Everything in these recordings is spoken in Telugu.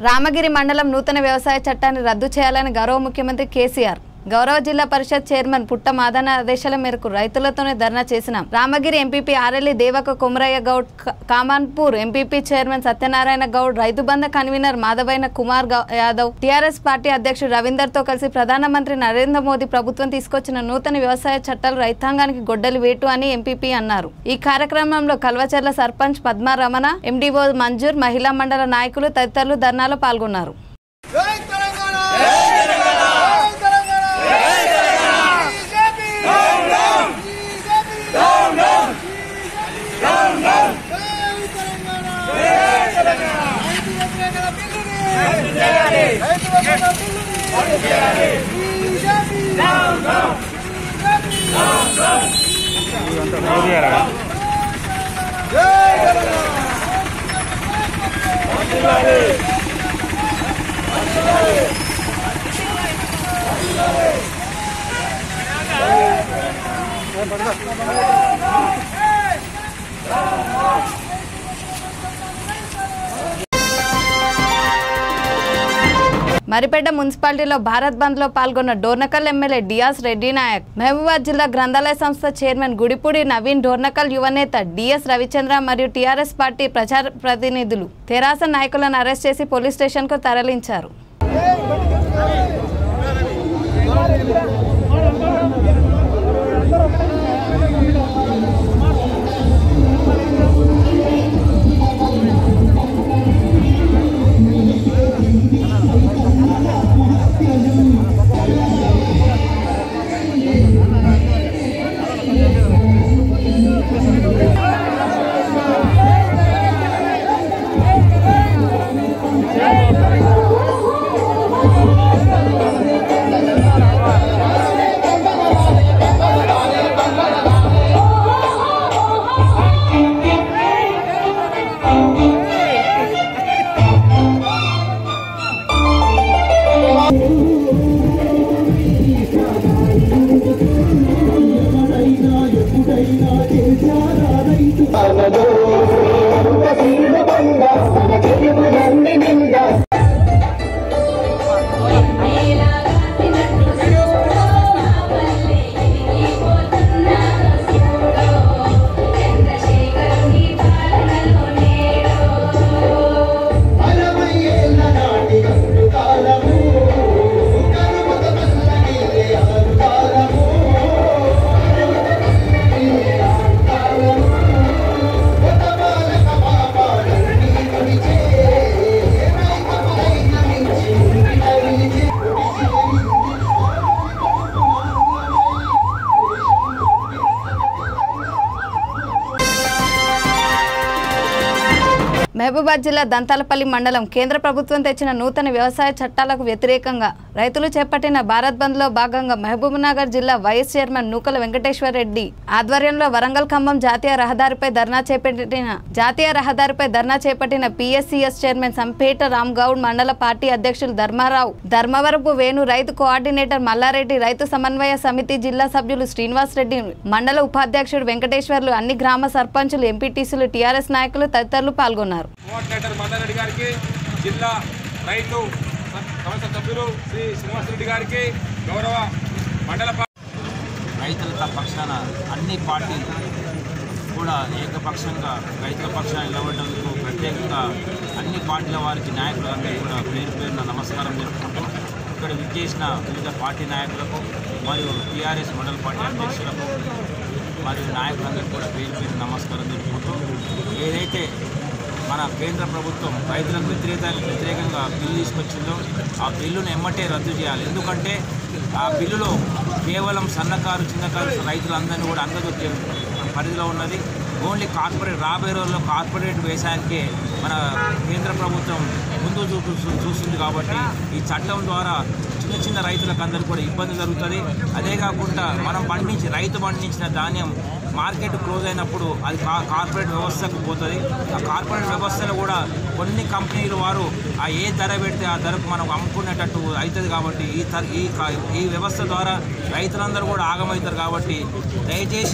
రామగిరి మండలం నూతన వ్యవసాయ చట్టాన్ని రద్దు చేయాలని గౌరవ ముఖ్యమంత్రి కేసీఆర్ గౌరవ జిల్లా పరిషత్ చైర్మన్ పుట్ట మాదన ఆదేశాల మేరకు రైతులతోనే ధర్నా చేసినాం రామగిరి ఎంపీపీ ఆరెల్లి దేవక కుమరయ్య గౌడ్ క- కామాన్పూర్ ఎంపీపీ చైర్మన్ సత్యనారాయణ గౌడ్ రైతు బంధ కన్వీనర్ మాధవైన కుమార్ గౌ- యాదవ్ టీఆర్ఎస్ పార్టీ అధ్యక్షుడు రవీందర్ తో కలిసి ప్రధానమంత్రి నరేంద్ర మోదీ ప్రభుత్వం తీసుకొచ్చిన నూతన వ్యవసాయ చట్టాలు రైతాంగానికి గొడ్డలి వేటు అని ఎంపీపీ అన్నారు ఈ కార్యక్రమంలో కల్వచర్ల సర్పంచ్ పద్మారమణ ఎండీఓ మంజూర్ మహిళా మండల నాయకులు తదితరులు ధర్నాలో పాల్గొన్నారు జై తెలంగాణ జై తెలంగాణ జై Telangana BJP down down BJP down down down down జై తెలంగాణ రైతు వ్యతిరేక బిల్లుని చేయాలి రైతు వ్యతిరేక బిల్లుని చేయాలి BJP down down BJP down down జై తెలంగాణ మరిపేట మున్సిపాలిటీలో భారత్ బంద్ లో పాల్గొన్న డోర్నకల్ ఎమ్మెల్యే డియాస్ రెడ్డి నాయక్ మహబూబాద్ జిల్లా గ్రంథాలయ సంస్థ చైర్మన్ గుడిపూడి నవీన్ డోర్నకల్ యువనేత డిఎస్ రవిచంద్ర మరియు టీఆర్ఎస్ పార్టీ ప్రచార ప్రతినిధులు తెరాస నాయకులను అరెస్ట్ చేసి పోలీస్ స్టేషన్ కు తరలించారు మహబూబాద్ జిల్లా దంతాలపల్లి మండలం కేంద్ర ప్రభుత్వం తెచ్చిన నూతన వ్యవసాయ చట్టాలకు వ్యతిరేకంగా రైతులు చేపట్టిన భారత్ బంద్ లో భాగంగా మహబూబ్నగర్ జిల్లా వైస్ చైర్మన్ నూకల వెంకటేశ్వర రెడ్డి ఆధ్వర్యంలో వరంగల్ ఖమ్మం జాతీయ రహదారిపై ధర్నా చేపట్టిన జాతీయ రహదారిపై ధర్నా చేపట్టిన పిఎస్సిఎస్ చైర్మన్ సంపేట రామ్ గౌడ్ మండల పార్టీ అధ్యక్షులు ధర్మారావు ధర్మవరపు వేణు రైతు కోఆర్డినేటర్ మల్లారెడ్డి రైతు సమన్వయ సమితి జిల్లా సభ్యులు శ్రీనివాస్ రెడ్డి మండల ఉపాధ్యక్షుడు వెంకటేశ్వర్లు అన్ని గ్రామ సర్పంచులు ఎంపీటీసీలు టీఆర్ఎస్ నాయకులు తదితరులు పాల్గొన్నారు కోఆర్డినేటర్ మల్లారెడ్డి గారికి జిల్లా రైతు సంస్థ సభ్యులు శ్రీ శ్రీనివాసరెడ్డి గారికి గౌరవ మండల పా- రైతుల పక్షాన అన్ని పార్టీలు కూడా ఏకపక్షంగా రైతుల పక్షాన నిలబడేందుకు ప్రత్యేకంగా అన్ని పార్టీల వారికి నాయకులందరికీ కూడా పేరు పేరున నమస్కారం జరుపుకుంటూ ఇక్కడ విచ్చేసిన వివిధ పార్టీ నాయకులకు మరియు టీఆర్ఎస్ మండల పార్టీ అధ్యక్షులకు మరియు నాయకులందరికీ కూడా పేరు పేరు నమస్కారం జరుపుకుంటూ ఏదైతే మన కేంద్ర ప్రభుత్వం రైతులకు వ్యతిరేక వ్యతిరేకంగా బిల్లు తీసుకొచ్చిందో ఆ బిల్లును ఎమ్మటే రద్దు చేయాలి ఎందుకంటే ఆ బిల్లులో కేవలం సన్నకారు చిన్నకారు రైతులందరినీ కూడా అందజొక్కే పరిధిలో ఉన్నది ఓన్లీ కార్పొరేట్ రాబోయే రోజుల్లో కార్పొరేట్ వ్యవసాయానికే మన కేంద్ర ప్రభుత్వం ముందు చూపు చూ- చూస్తుంది కాబట్టి ఈ చట్టం ద్వారా చిన్న చిన్న రైతులకు అందరికీ కూడా ఇబ్బంది జరుగుతుంది అదే కాకుండా మనం పండించి రైతు పండించిన ధాన్యం మార్కెట్ క్లోజ్ అయినప్పుడు అది కా- కార్పొరేట్ వ్యవస్థకు పోతుంది ఆ కార్పొరేట్ వ్యవస్థలో కూడా కొన్ని కంపెనీలు వారు ఆ ఏ ధర పెడితే ఆ ధరకు మనం అమ్ముకునేటట్టు అవుతుంది కాబట్టి ఈ త- ఈ కా- ఈ వ్యవస్థ ద్వారా రైతులందరూ కూడా ఆగమవుతారు కాబట్టి దయచేసి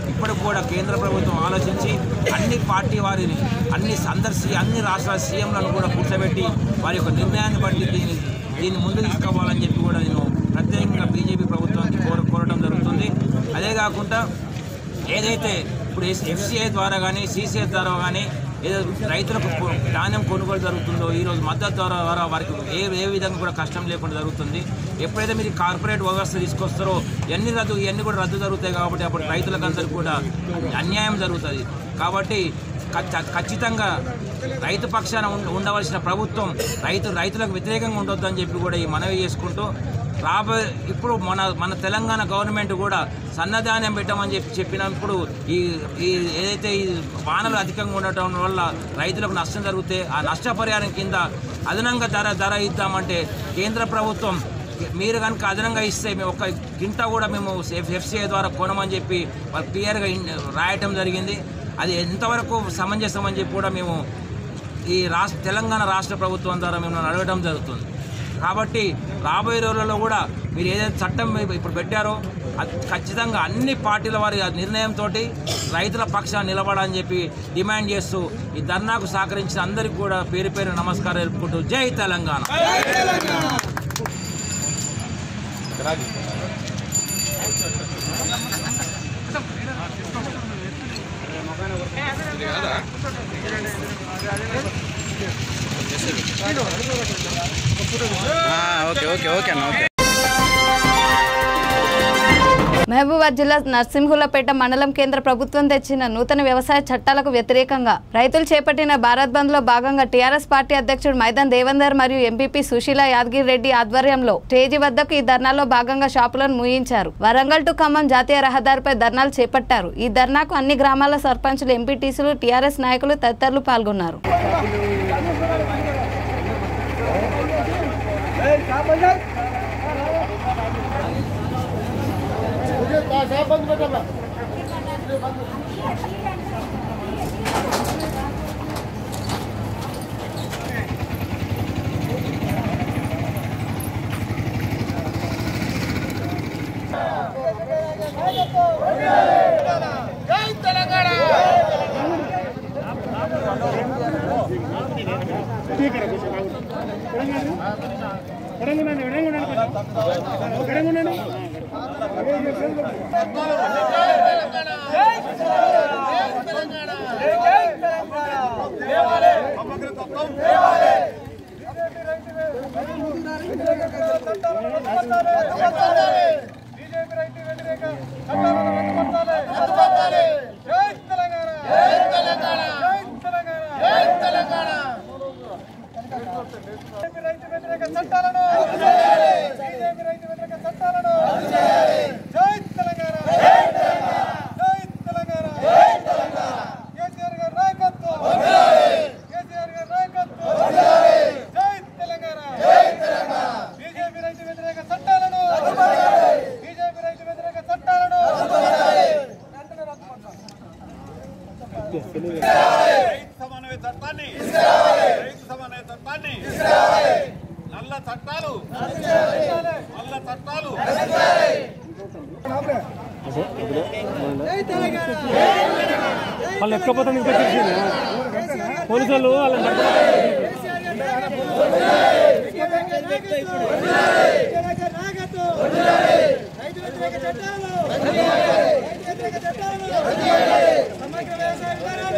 ఇప్పటికి కూడా కేంద్ర ప్రభుత్వం ఆలోచించి అన్ని పార్టీ వారిని అన్ని అందరి సీ అన్ని రాష్ట్రాల సీఎంలను కూడా కూర్చోబెట్టి వారి యొక్క నిర్ణయాన్ని బట్టి దీన్ని దీన్ని ముందు తీసుకోవాలని చెప్పి కూడా నేను ప్రత్యేకంగా బీజేపీ ప్రభుత్వానికి కోర కోరడం జరుగుతుంది అదే కాకుండా ఏదైతే ఇప్పుడు ఎఫ్సిఐ ద్వారా కానీ సీసీఐ ద్వారా కానీ ఏదో రైతులకు కొ- ధాన్యం కొనుగోలు జరుగుతుందో ఈరోజు మద్దతు ద్వారా ద్వారా వారికి ఏ ఏ విధంగా కూడా కష్టం లేకుండా జరుగుతుంది ఎప్పుడైతే మీరు ఈ కార్పొరేట్ వ్యవస్థ తీసుకొస్తారో ఎన్ని రద్దు ఇవన్నీ కూడా రద్దు జరుగుతాయి కాబట్టి అప్పుడు రైతులకు అందరికీ కూడా అన్యాయం జరుగుతుంది కాబట్టి ఖచ్చ- ఖచ్చితంగా రైతు పక్షాన ఉండ- ఉండవలసిన ప్రభుత్వం రైతు రైతులకు వ్యతిరేకంగా ఉండొద్దని చెప్పి కూడా ఈ మనవి చేసుకుంటూ రాబోయే ఇప్పుడు మన మన తెలంగాణ గవర్నమెంట్ కూడా సన్నధాన్యం పెట్టమని చెప్పి చెప్పినప్పుడు ఈ ఈ ఏదైతే ఈ వానలు అధికంగా ఉండటం వల్ల రైతులకు నష్టం జరిగితే ఆ నష్టపరిహారం కింద అదనంగా ధర ధర ఇద్దామంటే కేంద్ర ప్రభుత్వం మీరు కనుక అదనంగా ఇస్తే మేము ఒక గింట కూడా మేము ఎఫ్సిఐ ద్వారా కొనమని చెప్పి వాళ్ళు క్లియర్గా ఇన్- రాయటం జరిగింది అది ఎంతవరకు సమంజసం అని చెప్పి కూడా మేము ఈ రాష్ట్ర తెలంగాణ రాష్ట్ర ప్రభుత్వం ద్వారా మేము అడగడం జరుగుతుంది కాబట్టి రాబోయే రోజులలో కూడా మీరు ఏదైతే చట్టం మీ- ఇప్పుడు పెట్టారో అది ఖచ్చితంగా అన్ని పార్టీల వారి ఆ నిర్ణయంతో రైతుల పక్షాన్ని నిలబడని చెప్పి డిమాండ్ చేస్తూ ఈ ధర్నాకు సహకరించిన అందరికీ కూడా పేరు పేరు నమస్కారం తెలుపుకుంటూ జై తెలంగాణ ఓకే ఓకే ఓకే అన్న ఓకే మహబూబాద్ జిల్లా నర్సింహులపేట మండలం కేంద్ర ప్రభుత్వం తెచ్చిన నూతన వ్యవసాయ చట్టాలకు వ్యతిరేకంగా రైతులు చేపట్టిన భారత్ బంద్ లో భాగంగా టీఆర్ఎస్ పార్టీ అధ్యక్షుడు మైదాన్ దేవేందర్ మరియు ఎంపీపీ సుశీల యాదగిరి రెడ్డి ఆధ్వర్యంలో స్టేజీ వద్దకు ఈ ధర్నాలో భాగంగా షాపులను మూయించారు వరంగల్ టు ఖమ్మం జాతీయ రహదారిపై ధర్నాలు చేపట్టారు ఈ ధర్నాకు అన్ని గ్రామాల సర్పంచులు ఎంపీటీసీలు టీఆర్ఎస్ నాయకులు తదితరులు పాల్గొన్నారు జై తెలంగాణ బీజేపీ రైతు వ్యతిరేక చట్టాలను రద్దుపరచాలి. జై తెలంగాణ జై తెలంగాణ జై తెలంగాణ జై తెలంగాణ బీజేపీ రైతు వ్యతిరేక చట్టాలను బీజేపీ రైతు వ్యతిరేక చట్టాలను జై తెలంగాణ జై తెలంగాణ జై తెలంగాణ కేసీఆర్ గారి నాయకత్వం కేసీఆర్ గారి నాయకత్వం జై తెలంగాణ జై తెలంగాణ బీజేపీ రైతు వ్యతిరేక చట్టాలను బీజేపీ రైతు వ్యతిరేక చట్టాలను రైతు సమన్వయ చట్టాన్ని రైతు సమన్వయ చట్టాన్ని నల్ల చట్టాలు నల్ల చట్టాలు వాళ్ళు ఎక్కకపోతే ఇంకా తెలిసింది పోలీసు వాళ్ళు వాళ్ళని రైతు వ్యతిరేక చట్టాలు రైతు వ్యతిరేక చట్టాలు సమగ్ర వ్యవసాయ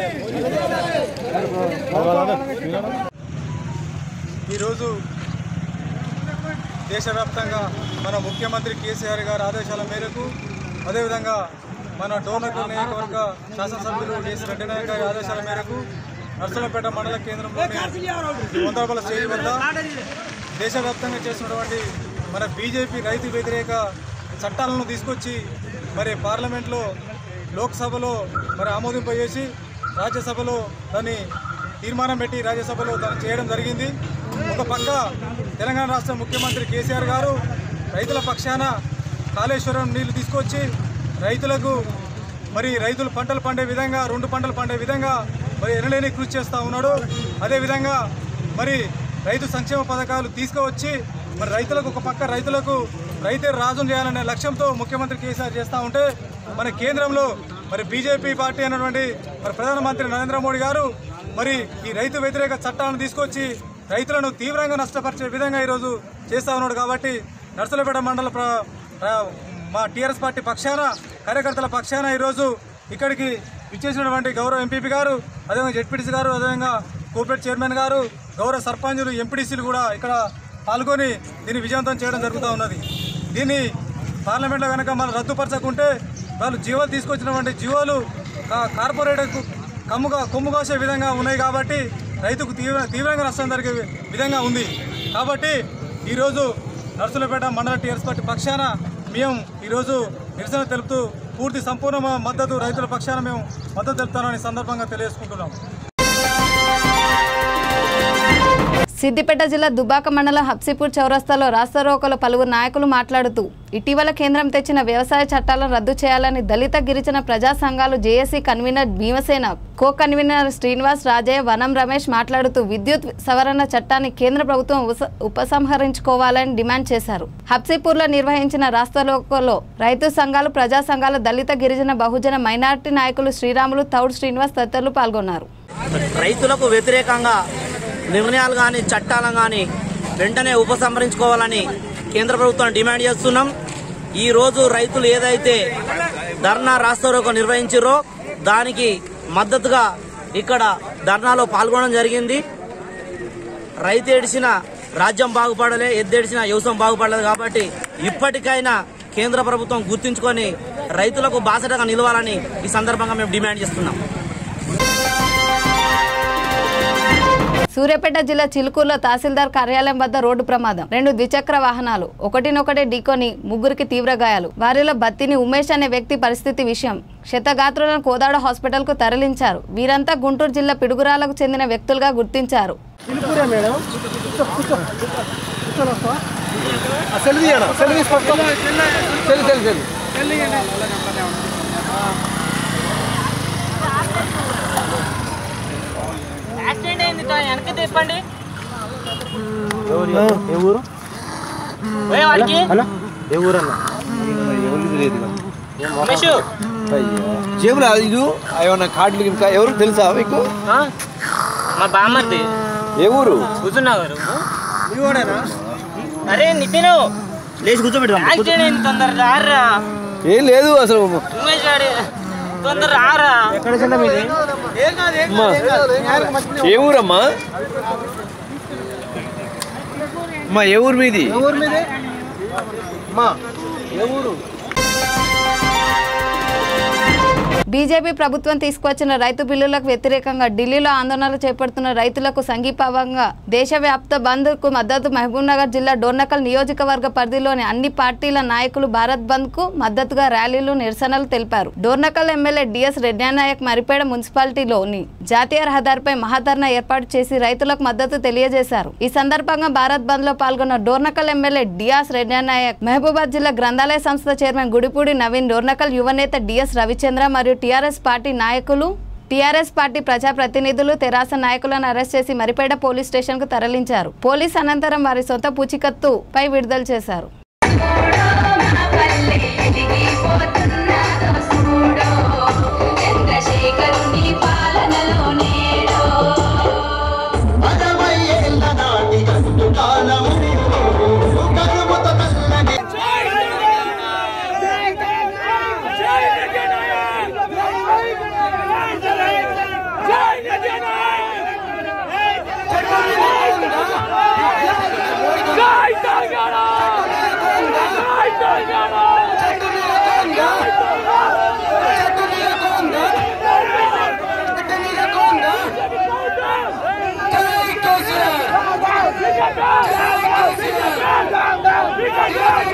విధానాన్ని ఈరోజు దేశవ్యాప్తంగా మన ముఖ్యమంత్రి కేసీఆర్ గారి ఆదేశాల మేరకు అదేవిధంగా మన డోనకల్ నియోజకవర్గ శాసనసభ్యులు డిఎస్ రెడ్డి నాయక్ గారి ఆదేశాల మేరకు నర్సలపేట మండల కేంద్రంలోని వందరపల స్టేజ్ వద్ద దేశవ్యాప్తంగా చేస్తున్నటువంటి మన బీజేపీ రైతు వ్యతిరేక చట్టాలను తీసుకొచ్చి మరి పార్లమెంట్లో లోక్సభలో మరి ఆమోదింపజేసి రాజ్యసభలో దాన్ని తీర్మానం పెట్టి రాజ్యసభలో దాన్ని చేయడం జరిగింది ఒక పక్క తెలంగాణ రాష్ట్ర ముఖ్యమంత్రి కేసీఆర్ గారు రైతుల పక్షాన కాళేశ్వరం నీళ్లు తీసుకొచ్చి రైతులకు మరి రైతులు పంటలు పండే విధంగా రెండు పంటలు పండే విధంగా మరి ఎనలేని కృషి చేస్తూ ఉన్నాడు అదేవిధంగా మరి రైతు సంక్షేమ పథకాలు తీసుకువచ్చి మరి రైతులకు ఒక పక్క రైతులకు రైతే రాజును చేయాలనే లక్ష్యంతో ముఖ్యమంత్రి కేసీఆర్ చేస్తూ ఉంటే మన కేంద్రంలో మరి బీజేపీ పార్టీ అయినటువంటి మరి ప్రధానమంత్రి నరేంద్ర మోడీ గారు మరి ఈ రైతు వ్యతిరేక చట్టాలను తీసుకొచ్చి రైతులను తీవ్రంగా నష్టపరిచే విధంగా ఈరోజు చేస్తా ఉన్నాడు కాబట్టి నర్సలపేట మండల ప్ర- ప్ర- మా టీఆర్ఎస్ పార్టీ పక్షాన కార్యకర్తల పక్షాన ఈరోజు ఇక్కడికి విచ్చేసినటువంటి గౌరవ ఎంపీపీ గారు అదేవిధంగా జెడ్పీటీసీ గారు అదేవిధంగా కోఆపరేట్ చైర్మన్ గారు గౌరవ సర్పంచులు ఎంపీటీసీలు కూడా ఇక్కడ పాల్గొని దీన్ని విజయవంతం చేయడం జరుగుతూ ఉన్నది దీన్ని పార్లమెంట్లో కనుక మనం రద్దుపరచకుంటే వాళ్ళు జీవోలు తీసుకొచ్చినటువంటి జీవోలు కా- కార్పొరేట్కు కమ్ముగా కొమ్ము కాసే విధంగా ఉన్నాయి కాబట్టి రైతుకు తీవ్ర తీవ్రంగా నష్టం జరిగే విధంగా ఉంది కాబట్టి ఈరోజు నర్సులపేట మండల టీఆర్ఎస్ పార్టీ పక్షాన మేము ఈరోజు నిరసన తెలుపుతూ పూర్తి సంపూర్ణ మద్దతు రైతుల పక్షాన మేము మద్దతు తెలుపుతామని సందర్భంగా తెలియజేసుకుంటున్నాం సిద్దిపేట జిల్లా దుబాక మండలం హబ్సిపూర్ చౌరస్తాలో రాస్తారోకలో పలువురు నాయకులు మాట్లాడుతూ ఇటీవల కేంద్రం తెచ్చిన వ్యవసాయ చట్టాలను రద్దు చేయాలని దళిత గిరిజన ప్రజా సంఘాలు JAC convener Bhimasena co convener Srinivas Rajaiah Vanam Ramesh మాట్లాడుతూ విద్యుత్ సవరణ చట్టాన్ని కేంద్ర ప్రభుత్వం ఉపస- ఉపసంహరించుకోవాలని డిమాండ్ చేశారు హబ్సిపూర్లో నిర్వహించిన రాస్తారోకోలో రైతు సంఘాలు ప్రజా సంఘాల దళిత గిరిజన బహుజన మైనార్టీ నాయకులు శ్రీరాములు తౌడ్ శ్రీనివాస్ తదితరులు పాల్గొన్నారు రైతులకు వ్యతిరేకంగా నిర్ణయాలు కానీ చట్టాలను కానీ వెంటనే ఉపసంహరించుకోవాలని కేంద్ర ప్రభుత్వం డిమాండ్ చేస్తున్నాం ఈ రోజు రైతులు ఏదైతే ధర్నా రాస్తారోకో నిర్వహించారో దానికి మద్దతుగా ఇక్కడ ధర్నాలో పాల్గొనడం జరిగింది రైతు ఏడిసిన రాజ్యం బాగుపడలే ఎద్దేడిసిన వ్యవసాయం బాగుపడలేదు కాబట్టి ఇప్పటికైనా కేంద్ర ప్రభుత్వం గుర్తించుకొని రైతులకు బాసటగా నిలవాలని ఈ సందర్భంగా మేము డిమాండ్ చేస్తున్నాం సూర్యాపేట జిల్లా చిలుకూరులో తహసీల్దార్ కార్యాలయం వద్ద రోడ్డు ప్రమాదం రెండు ద్విచక్ర వాహనాలు ఒకటినొకటే ఢీకొని ముగ్గురికి తీవ్ర గాయాలు వారిలో బత్తిని ఉమేష్ అనే వ్యక్తి పరిస్థితి విషయం క్షతగాత్రులను కోదాడ హాస్పిటల్ కు తరలించారు వీరంతా గుంటూరు జిల్లా పిడుగురాలకు చెందిన వ్యక్తులుగా గుర్తించారు పిలుపురే మేడం కూర్చో కూర్చో కూర్చొని వస్తావా సెల్ తీయడా సెల్ తీసుకొస్తా సెల్ సెల్ సెల్ యాక్సిడెంట్ అయింది కా- వెనక్కి తిప్పండి ఏ ఊరు పోయే వాడికి ఏ ఊరు అన్న రమేష్ జేబులు ఇది ఏమన్నా కార్డులు ఇంకా ఎవరు తెలుసా మీకు ఆ? మా బామ్మర్ది ఏ ఊరు కూర్చున్నావు అరే నితిన్ లేచి కూర్చోబెడదాం యాక్సిడెంట్ అయింది తొందర రారా ఏం లేదు అసలు ఉమేష్ గారి తొందర రారా ఎక్కడ చిన్న మీది అమ్మా, ఏ ఊరమ్మా అమ్మా ఏ ఊరు మీది ఏ ఊరు మీది అమ్మా ఏ ఊరు బీజేపీ ప్రభుత్వం తీసుకొచ్చిన రైతు బిల్లులకు వ్యతిరేకంగా ఢిల్లీలో ఆందోళనలు చేపడుతున్న రైతులకు సంఘీభావంగా దేశవ్యాప్త బంద్ కు మద్దతు మహబూబ్నగర్ జిల్లా డోర్నకల్ నియోజకవర్గ పరిధిలోని అన్ని పార్టీల నాయకులు భారత్ బంద్ కు మద్దతుగా ర్యాలీలు నిరసనలు తెలిపారు డోర్నకల్ ఎమ్మెల్యే డిఎస్ రెడ్డానాయక్ మరిపేడ మున్సిపాలిటీలోని జాతీయ రహదారిపై మహాధర్నా ఏర్పాటు చేసి రైతులకు మద్దతు తెలియజేశారు ఈ సందర్భంగా భారత్ బంద్ లో పాల్గొన్న డోర్నకల్ ఎమ్మెల్యే డియాస్ రెడ్డానాయక్ మహబూబాద్ జిల్లా గ్రంథాలయ సంస్థ చైర్మన్ గుడిపూడి నవీన్ డోర్నకల్ యువనేత డిఎస్ రవిచంద్ర మరియు టీఆర్ఎస్ పార్టీ నాయకులు టీఆర్ఎస్ పార్టీ ప్రజాప్రతినిధులు తెరాస నాయకులను అరెస్ట్ చేసి మరిపేట పోలీస్ స్టేషన్ కు తరలించారు పోలీస్ అనంతరం వారి సొంత పూచికత్తు పై విడుదల చేశారు చంద్రశేఖరుని పాలనలో నేడో Jai